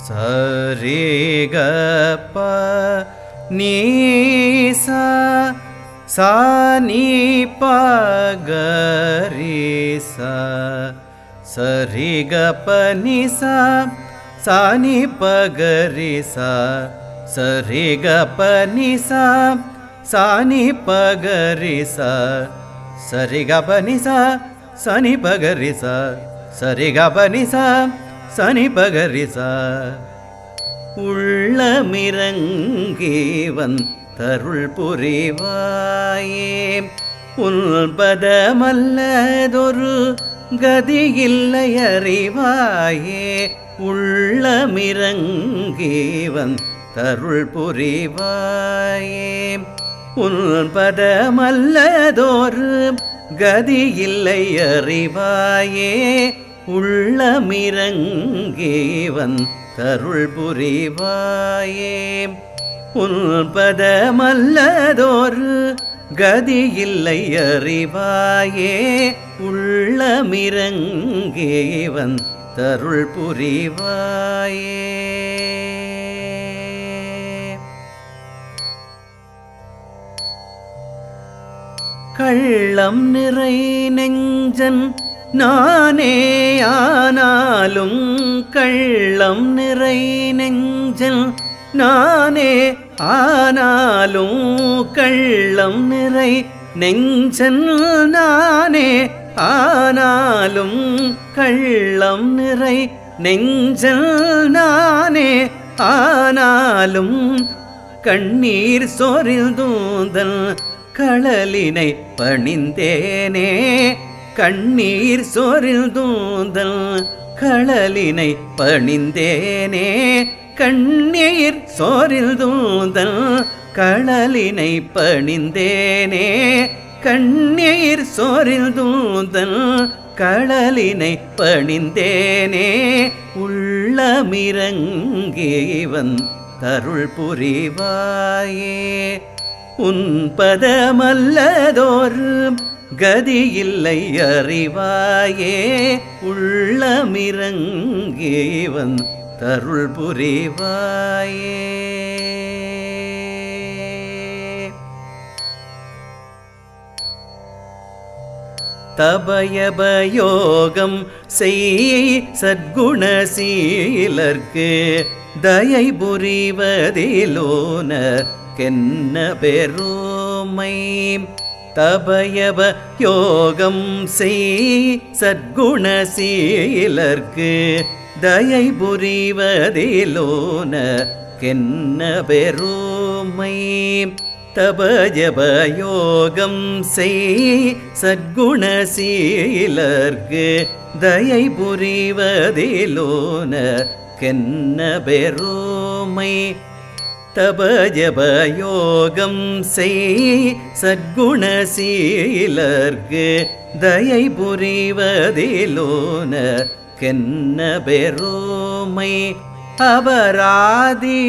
சரி க ப நீ சா சா நீ ப க ரி சா சரி க ப நீ சா சா நீ ப க ரி சா சரி க ப நீ சா சா நீ ப க ரி சா சரி க ப நீ சா சனி ப க ரி சா சரி க ப நீ சா சனி ப க ரி சா உள்ளமிரங்கி வந்தருள் புரிவாயே உன்பதமல்லதொரு கதியில்லை அறிவாயே உள்ளமிரங்கி வந்தருள் புரிவாயே உன்பதமல்லதொரு கதியில்லை அறிவாயே உள்ளமிரங்கி வந்தருள் புரிவாயே உன்பதமல்லதொரு கதியில்லை அறிவாயே உள்ளமிரங்கி வந்தருள் புரிவாயே கள்ளம் நிறை நெஞ்சன் நானே ஆனாலும் கள்ளம் நிறை நெஞ்சன் நானே ஆனாலும் கள்ளம் நிறை நெஞ்சன் நானே ஆனாலும் கள்ளம் நிறை நெஞ்சல் நானே ஆனாலும் கண்ணீர் சோரில் தூந்தல் களலினை பணிந்தேனே கண்ணீர் சோரில் தூந்தல் களலினை பணிந்தேனே கண்ணீர் சோரில் தூந்தல் களலினை பணிந்தேனே கண்ணீர் சோரில் தூந்தல் களலினை பணிந்தேனே உள்ளமிரங்கேவன் தருள் புரிவாயே உன் பதமல்லதோர் கதியில்லை அறிவாயே உள்ளமிரங்கேவன் தருள் புரிவாயே தபயபயோகம் செய் சத்குணசீலர்க்கு தயை புரிவதிலோன கென்ன பெருமை தபயப யோகம் செய் சத்குணசீலர்க்கு தயை புரிவதிலோன கென்ன பெருமை தபஜபயோகம் செய் சத்குணசீலர்க்கு தயை புரிவதிலோன கென்ன பெருமை தபஜபயோகம் செய் சத்குணசீலர்க்கு தயை புரிவதிலோன கென்ன பெருமை அபராதி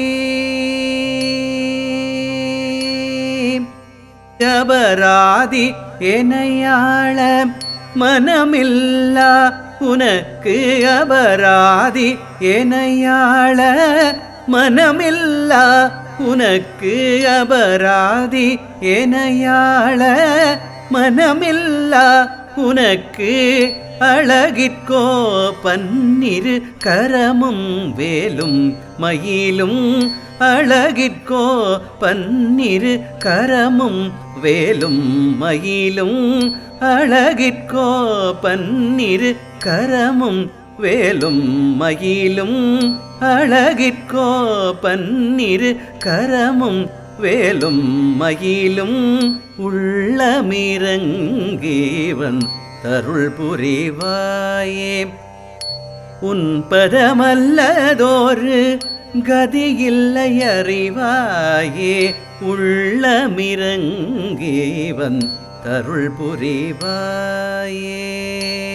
அபராதி எனையாள மனமில்லா உனக்கு அபராதி எனையாள மனமில்லா உனக்கு அபராதி எனையாள மனமில்லா உனக்கு அழகிற்கோ பன்னிரு கரமும் வேலும் மயிலும் அழகிற்கோ பன்னிரு கரமும் வேலும் மயிலும் அழகிற்கோ பன்னிரு கரமும் வேலும் மயிலும் அழகிற்கோ பன்னிரு கரமும் வேலும் மயிலும் உள்ளமிரங்கீவன் தருள் புரிவாயே உன் பதமல்லதோரு கதியில்லை அறிவாயே உள்ளமிரங்கீவன் தருள் புரிவாயே